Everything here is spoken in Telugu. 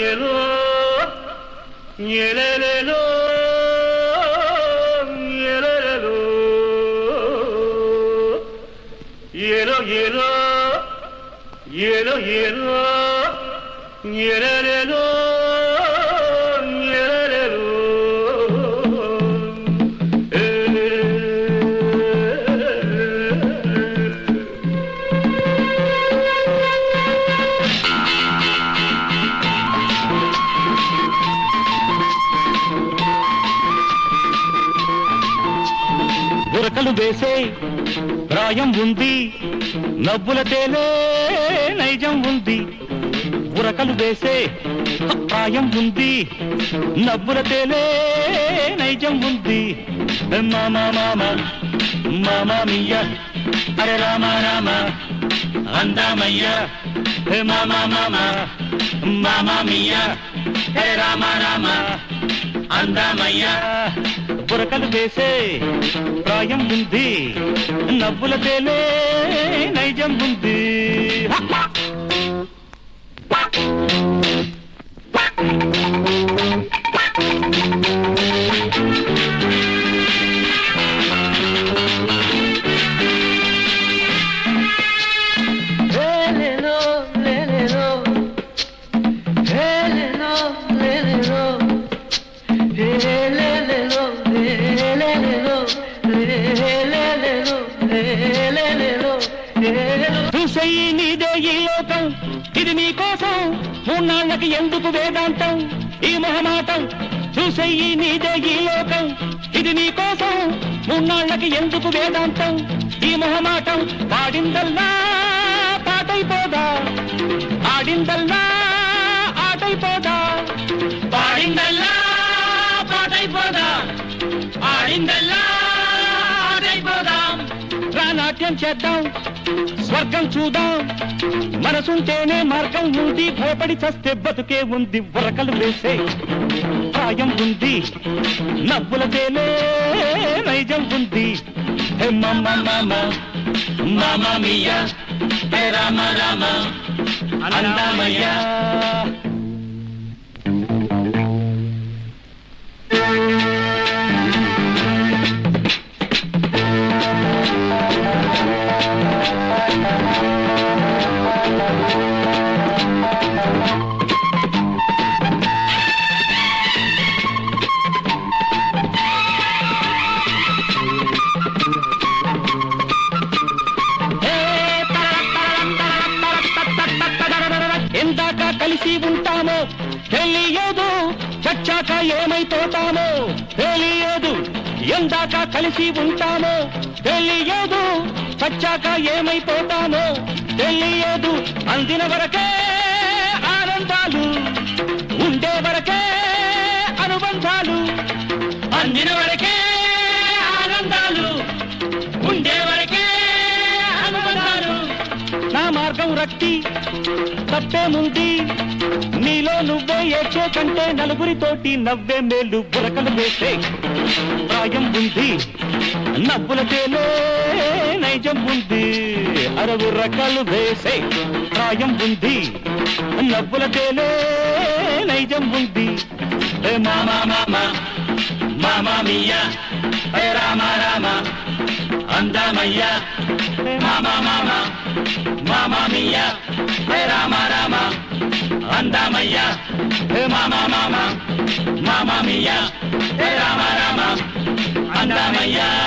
ఏలో ఎలెలెలో ఎలెలెలో ఏలో ఏలో ఏలో ఏలో ఎలెలెలో ఎలెలెలో ఏ బురకలు వేసే ప్రాయం ఉంది నవ్వుల తేలే నైజం ఉంది బురకలు వేసే ప్రాయం ఉంది నవ్వుల తేలే నైజం ఉంది మామ మామ మామ మియ్య అరే రామ రామ అందామయ్య హే మామ మామ మామ మియ్య హే రామ రామ అందామయ్య బురకలు వేసే ప్రాయం ఉంది నవ్వుల తేలే నైజం ఉంది Lelelo, lelelo, lelelo, lelelo, lelelo, lelelo, lelelo, lelelo, lelelo. చూసయి నీదే ఈ లోకం ఇది నీ కోసం మూన్నాళ్ళకి ఎందుకు వేదాంతం ఈ మొహమాటం చూసయి నీదే ఈ లోకం ఇది నీ కోసం మూన్నాళ్ళకి ఎందుకు వేదాంతం ఈ మొహమాటం పాడిందల్లా పాటైపోదా ఆడిందల్లా ఆటైపోదా పాడిందల్లా పాటైపోదా ఆడిందల్లా ఆటైపోదా రా నాట్యం చేద్దాం స్వర్గం చూద్దాం మనసుంటేనే మార్గం ఉంది భయపడి చస్తే బతుకే ఉంది ఉరకలు వేసే ప్రాయం ఉంది నవ్వుల తేలే నైజం ఉంది హే మమ్మ మామ మామ మియ హే రామ రామ అందమయ్య ఎందాక కలిసి ఉంటామో తెలియదు చచ్చాక ఏమైపోతామో తెలియదు ఎందాక కలిసి ఉంటామో తెలియదు చచ్చాక ఏమైపోతామో తెలియదు అందిన వరకే ఆనందాలు ఉండే వరకే అనుబంధాలు అందిన వరకే ఆనందాలు ఉండే వరకే అనుబంధాలు నా మార్గం రక్తి తప్పేముంది నీలో నువ్వే ఏడ్చే కంటే నలుగురితోటి నవ్వే మేలు బురకలు వేసే ప్రాయం ఉంది నవ్వుల తేలే నైజం ఉంది అరవు రకాలు వేసే ప్రాయం ఉంది నవ్వుల తేలే నైజం ఉంది ఏ మామా మామ మామా మియ్య ఏ రామ రామ అందమయ్య మామ మామ మామ మియ్య హే రామ రామ అందమయ్య హే మామ మామ మామ మియ్య హే రామ రామ అందమయ్య